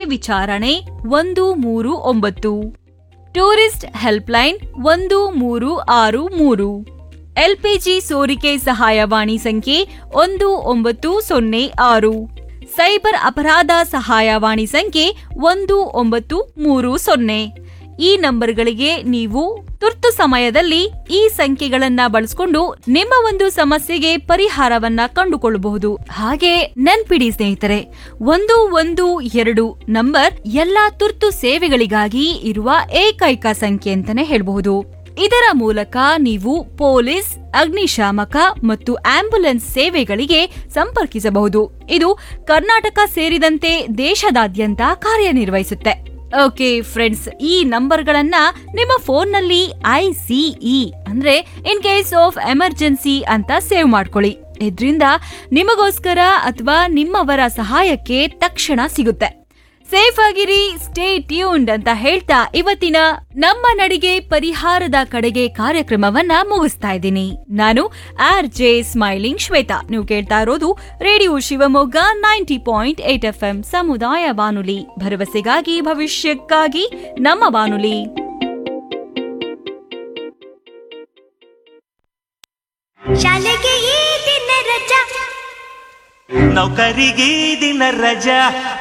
ವಿಚಾರಣೆ ಒಂದು ಮೂರು ಒಂಬತ್ತು ಟೂರಿಸ್ಟ್ ಹೆಲ್ಪ್ಲೈನ್ ಒಂದು ಮೂರು ಆರು ಮೂರು ಎಲ್ಪಿಜಿ ಸೋರಿಕೆ ಸಹಾಯವಾಣಿ ಸಂಖ್ಯೆ ಒಂದು ಒಂಬತ್ತು ಸೊನ್ನೆ ಆರು ಸೈಬರ್ ಅಪರಾಧ ಸಹಾಯವಾಣಿ ಸಂಖ್ಯೆ ಒಂದು ಒಂಬತ್ತು ಮೂರು ಸೊನ್ನೆ ಈ ನಂಬರ್ಗಳಿಗೆ ನೀವು ತುರ್ತು ಸಮಯದಲ್ಲಿ ಈ ಸಂಖ್ಯೆಗಳನ್ನ ಬಳಸಿಕೊಂಡು ನಿಮ್ಮ ಒಂದು ಸಮಸ್ಯೆಗೆ ಪರಿಹಾರವನ್ನ ಕಂಡುಕೊಳ್ಳಬಹುದು ಹಾಗೆ ನೆನ್ಪಿಡಿ ಸ್ನೇಹಿತರೆ ಒಂದು ಒಂದು ಎರಡು ನಂಬರ್ ಎಲ್ಲಾ ತುರ್ತು ಸೇವೆಗಳಿಗಾಗಿ ಇರುವ ಏಕೈಕ ಸಂಖ್ಯೆ ಅಂತಾನೆ ಹೇಳಬಹುದು ಇದರ ಮೂಲಕ ನೀವು ಪೊಲೀಸ್ ಅಗ್ನಿಶಾಮಕ ಮತ್ತು ಆಂಬ್ಯುಲೆನ್ಸ್ ಸೇವೆಗಳಿಗೆ ಸಂಪರ್ಕಿಸಬಹುದು ಇದು ಕರ್ನಾಟಕ ಸೇರಿದಂತೆ ದೇಶದಾದ್ಯಂತ ಕಾರ್ಯನಿರ್ವಹಿಸುತ್ತೆ ಓಕೆ ಫ್ರೆಂಡ್ಸ್ ಈ ನಂಬರ್ಗಳನ್ನ ನಿಮ್ಮ ಫೋನ್ನಲ್ಲಿ ಐಸಿಇ ಅಂದ್ರೆ ಇನ್ ಕೇಸ್ ಆಫ್ ಎಮರ್ಜೆನ್ಸಿ ಅಂತ ಸೇವ್ ಮಾಡ್ಕೊಳ್ಳಿ ಇದ್ರಿಂದ ನಿಮಗೋಸ್ಕರ ಅಥವಾ ನಿಮ್ಮವರ ಸಹಾಯಕ್ಕೆ ತಕ್ಷಣ ಸಿಗುತ್ತೆ ಸೇಫ್ ಆಗಿರಿ ಸ್ಟೇ ಟ್ಯೂನ್ಡ್ ಅಂತ ಹೇಳ್ತಾ ಇವತ್ತಿನ ನಮ್ಮ ನಡಿಗೆ ಪರಿಹಾರದ ಕಡೆಗೆ ಕಾರ್ಯಕ್ರಮವನ್ನ ಮುಗಿಸ್ತಾ ಇದ್ದೀನಿ ನಾನು ಆರ್ ಜೆ ಸ್ಮೈಲಿಂಗ್ ಶ್ವೇತಾ ನೀವು ಕೇಳ್ತಾ ಇರೋದು radio Shivamogga ninety point eight F M ಸಮುದಾಯ ಬಾನುಲಿ ಭರವಸೆಗಾಗಿ ಭವಿಷ್ಯಕ್ಕಾಗಿ ನಮ್ಮ ಬಾನುಲಿ ಶಾಲೆಗೆ ಈ ದಿನ ರಜಾ ನೌಕರಿಗೆ ದಿನ ರಜಾ